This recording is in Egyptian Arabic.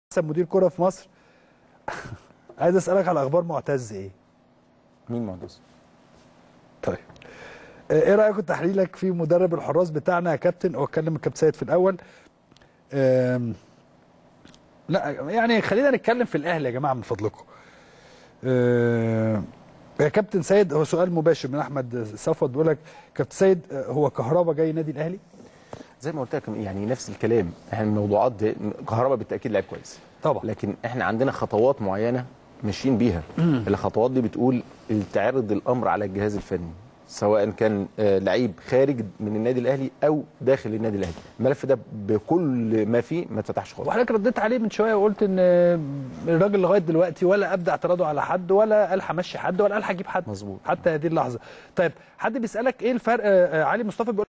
احسن مدير كره في مصر عايز اسالك على اخبار معتز ايه مين معتز؟ طيب آه، ايه رايك وتحليلك في مدرب الحراس بتاعنا يا كابتن او اتكلم الكابتن سيد في الاول آم، لا يعني خلينا نتكلم في الاهلي يا جماعه من فضلكم آم، يا كابتن سيد هو سؤال مباشر من احمد صفوت بيقول لك كابتن سيد آه، هو كهربا جاي نادي الاهلي زي ما قلت لك يعني نفس الكلام احنا الموضوعات دي كهرباء بالتاكيد لعيب كويس طبعا لكن احنا عندنا خطوات معينه ماشيين بيها الخطوات دي بتقول تعرض الامر على الجهاز الفني سواء كان آه، لعيب خارج من النادي الاهلي او داخل النادي الاهلي الملف ده بكل ما فيه ما اتفتحش خالص وحضرتك رديت عليه من شويه وقلت ان الراجل لغايه دلوقتي ولا ابدا اعتراضه على حد ولا قال همشي حد ولا قال هجيب حد مظبوط. حتى هذه اللحظه طيب حد بيسالك ايه الفرق آه، آه، علي مصطفى بيقول